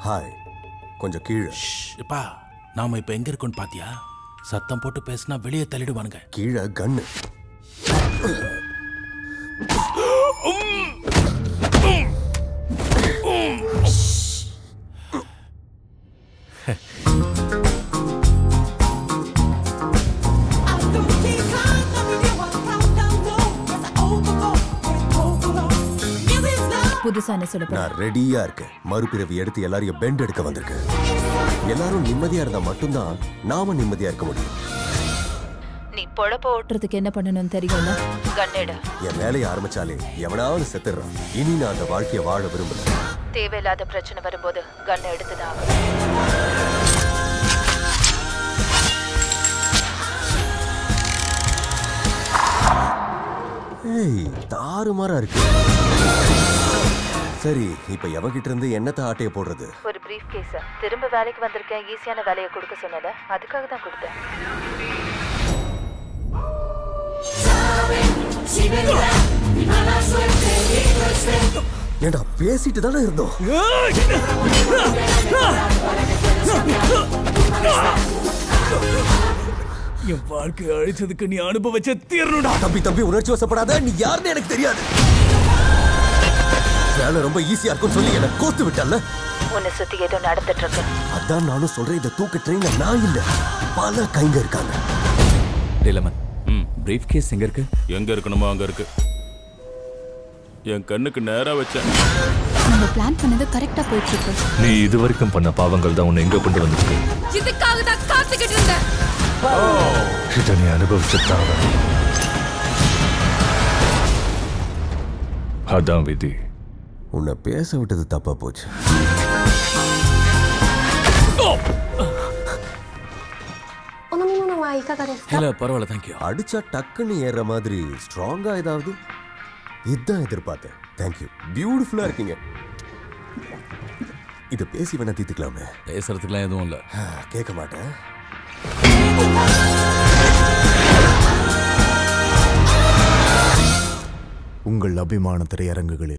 Hi கொஞ்சம் கீழே இப்பா நாம இப்ப எங்க இருக்கோம்னு பாத்தியா சத்தம் போட்டு பேசினா வெளியே தள்ளிடுவானுங்க கீழே கன்னு புதுசா என்ன சொல்ல போற நான் ரெடியா இருக்கேன் மறுபிறவி எடுத்து எல்லாரையும் பெண்ட் எடுக்க வந்திருக்கேன் எல்லாரும் நிம்மதியா இருந்தா மட்டும்தான் நாம நிம்மதியா இருக்க முடியும் நீ பொழப்ப ஓட்டுறதுக்கு என்ன பண்ணணும்னு தெரியும்ல கண்ணெடு என் வேலையை ஆரம்பிச்சாலே எவனாவது செத்துடுறான் இனி நான் அந்த வாழ்க்கையை வாழ விரும்பல தேவையில்லாத பிரச்சனை வரும்போது கண்ணை எடுத்துதான் ஆகணும். ஏய் தாறுமாறா இருக்கு சரி இப்ப எவகிட்ட இருந்து என்னத்த ஆட்டைய போடுறது ஒரு பிரீஃப் கேஸ் திரும்ப வேலைக்கு வந்திருக்கேன் ஈஸியான வேலையை கொடுக்க சொன்னல அதுக்காக தான் கொடுத்தேன் ஏண்டா பேசிட்டு தானே இருந்தோம் என் வாழ்க்கையை அழிச்சதுக்கு நீ அனுபவிச்ச தீரணுடா தம்பி தம்பி உணர்ச்சி வசப்படாத நீ யாருன்னு எனக்கு தெரியாது வேலை ரொம்ப ஈஸியா இருக்கும்னு சொல்லி என்ன கோத்து விட்டல்ல உன்னை சுத்தி ஏதோ நடந்துட்டு இருக்கு அதான் நானும் சொல்றேன் இந்த தூக்க ட்ரெயின்ல நான் இல்ல பல கைங்க இருக்காங்க டிலமன் ம் பிரீஃப் கேஸ் எங்க இருக்கு எங்க இருக்கணுமோ அங்க இருக்கு என் கண்ணுக்கு நேரா வச்சேன் நம்ம பிளான் பண்ணது கரெக்டா போயிட்டு இருக்கு நீ இதுவரைக்கும் பண்ண பாவங்கள் தான் உன்னை எங்க கொண்டு வந்துச்சு இதுக்காக தான் காத்துக்கிட்டு இருந்தேன் இதை நீ அனுபவிச்சுத்தான் அதான் விதி உன்னை பேச விட்டது தப்பா போச்சு இல்ல பரவாயில்ல தேங்க்யூ அடிச்சா டக்குன்னு ஏறுற மாதிரி ஸ்ட்ராங்கா ஏதாவது இதுதான் எதிர்பார்த்தேன் தேங்க்யூ பியூட்டிஃபுல்லா இருக்கீங்க இதை பேசி வேணா தீர்த்துக்கலாமே பேசுறதுக்குலாம் எதுவும் இல்ல கேட்க மாட்டேன் உங்கள் அபிமான திரையரங்குகளில்